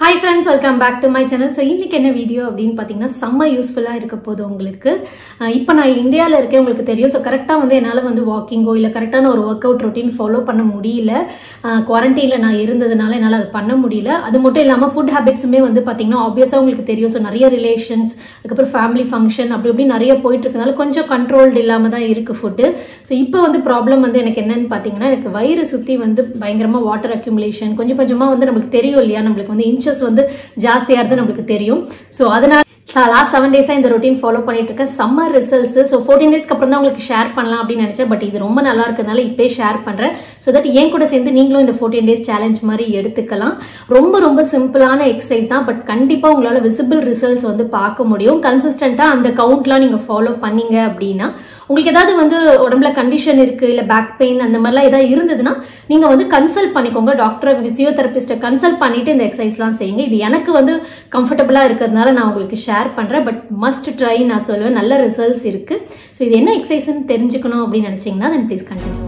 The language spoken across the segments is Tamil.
hi friends welcome back to my channel so இன்னைக்கு என்ன வீடியோ அப்படின்னு பார்த்தீங்கன்னா செம்ம யூஸ்ஃபுல்லாக இருக்க போகுது உங்களுக்கு அஹ் இப்போ நான் இந்தியாவில் இருக்கேன் உங்களுக்கு தெரியும் ஸோ கரெக்டாக வந்து என்னால் வந்து வாக்கிங்கோ இல்லை கரெக்டான ஒரு ஒர்க் அவுட் ரொட்டீன் ஃபாலோ பண்ண முடியல குவாரண்டைனில் நான் இருந்ததுனால என்னால் அது பண்ண முடியல அது மட்டும் இல்லாமல் ஃபுட் ஹேபிட்ஸுமே வந்து பார்த்தீங்கன்னா ஆப்வியஸாக உங்களுக்கு தெரியும் ஸோ நிறைய ரிலேஷன்ஸ் அதுக்கப்புறம் ஃபேமிலி ஃபங்க்ஷன் அப்படி இப்படி நிறைய போயிட்டு இருக்கனால கொஞ்சம் கண்ட்ரோல்டு இல்லாமல் தான் இருக்குது ஃபுட்டு ஸோ இப்போ வந்து ப்ராப்ளம் வந்து எனக்கு என்னன்னு பார்த்தீங்கன்னா எனக்கு வயிறு சுற்றி வந்து பயங்கரமாக வாட்டர் அக்யூமுலேஷன் கொஞ்சம் கொஞ்சமாக வந்து நம்மளுக்கு தெரியும் இல்லையா நம்மளுக்கு வந்து இன்ச்சஸ் வந்து ஜாஸ்தியாகிறது நம்மளுக்கு தெரியும் ஸோ அதனால லாஸ்ட் செவன் டேஸா இந்த ரொட்டீன் ஃபாலோ பண்ணிட்டு இருக்கேன் சம்மர் ரிசல்ட்ஸ் ஸோ ஃபோர்டீன் டேஸ்க்கு அப்புறம் தான் உங்களுக்கு ஷேர் பண்ணலாம் அப்படின்னு நினைச்சேன் பட் இது ரொம்ப நல்லா இருக்கிறதுனால இப்பே ஷேர் பண்றேன் ஸோ தட் என் கூட சேர்ந்து நீங்களும் இந்த ஃபோர்டீன் டேஸ் சேலஞ்ச் மாதிரி எடுத்துக்கலாம் ரொம்ப ரொம்ப சிம்பிளான எக்ஸசைஸ் தான் பட் கண்டிப்பா உங்களால விசிபிள் ரிசல்ட்ஸ் வந்து பார்க்க முடியும் கன்சிஸ்டண்டா அந்த கவுண்ட்லாம் நீங்க ஃபாலோ பண்ணீங்க அப்படின்னா உங்களுக்கு ஏதாவது வந்து உடம்புல கண்டிஷன் இருக்கு இல்ல பேக் பெயின் அந்த மாதிரிலாம் ஏதாவது இருந்ததுன்னா நீங்க வந்து கன்சல்ட் பண்ணிக்கோங்க டாக்டர் பிசியோதெரபிஸ்ட கன்சல்ட் பண்ணிட்டு இந்த எக்ஸசைஸ்லாம் செய்யுங்க இது எனக்கு வந்து கம்ஃபர்டபுளா இருக்கிறதுனால நான் உங்களுக்கு ஷேர் பண்றேன் பட் மஸ்ட் ட்ரை நான் சொல்லுவேன் நல்ல ரிசல்ட்ஸ் இருக்கு ஸோ இது என்ன எக்ஸசைஸ்ன்னு தெரிஞ்சுக்கணும் அப்படின்னு நினைச்சீங்கன்னா then please continue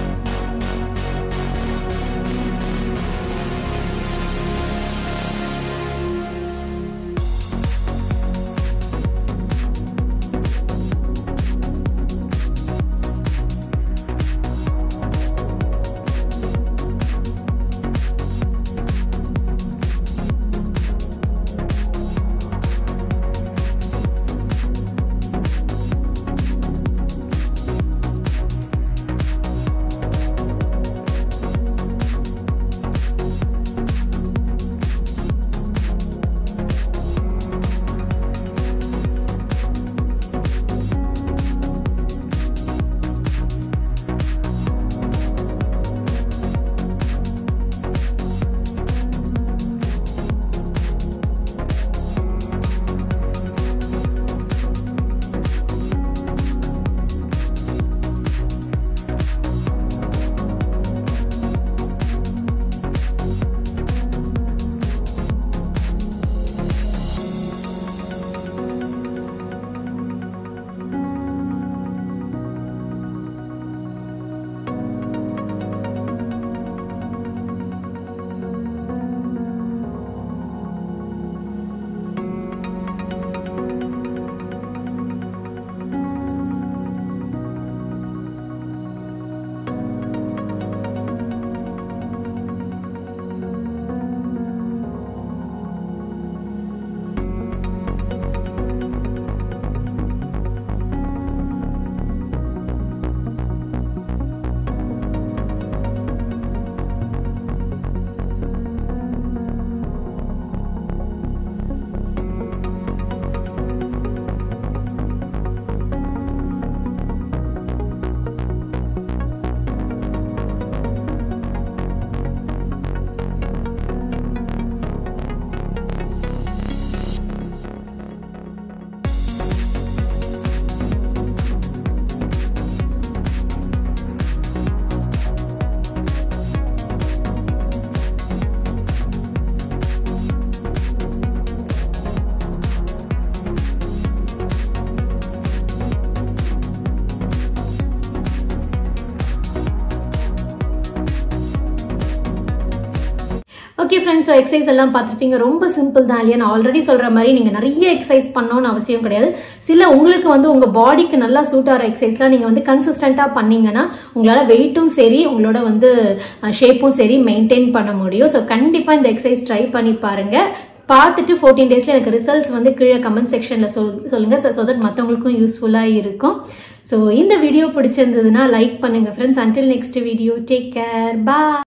okay friends exercise எல்லாம் பார்த்துருப்பீங்க ரொம்ப சிம்பிள் தான் இல்லையா நான் ஆல்ரெடி சொல்ற மாதிரி நீங்க நிறைய எக்ஸசைஸ் பண்ணணும்னு அவசியம் கிடையாது சில உங்களுக்கு வந்து உங்க பாடிக்கு நல்லா சூட் ஆகிற எக்ஸசைஸ்லாம் நீங்க வந்து கன்சிஸ்டண்டா பண்ணீங்கன்னா உங்களால வெயிட்டும் சரி உங்களோட வந்து ஷேப்பும் சரி மெயின்டைன் பண்ண முடியும் ஸோ கண்டிப்பா இந்த எக்ஸசைஸ் ட்ரை பண்ணி பாருங்க பார்த்துட்டு ஃபோர்டீன் டேஸ்ல எனக்கு ரிசல்ட்ஸ் வந்து கீழே கமெண்ட் செக்ஷன்ல சொல் சொல்லுங்க ஸோ தட் மற்றவங்களுக்கும் யூஸ்ஃபுல்லா இருக்கும் ஸோ இந்த வீடியோ பிடிச்சிருந்ததுன்னா லைக் பண்ணுங்க friends until next video take care பா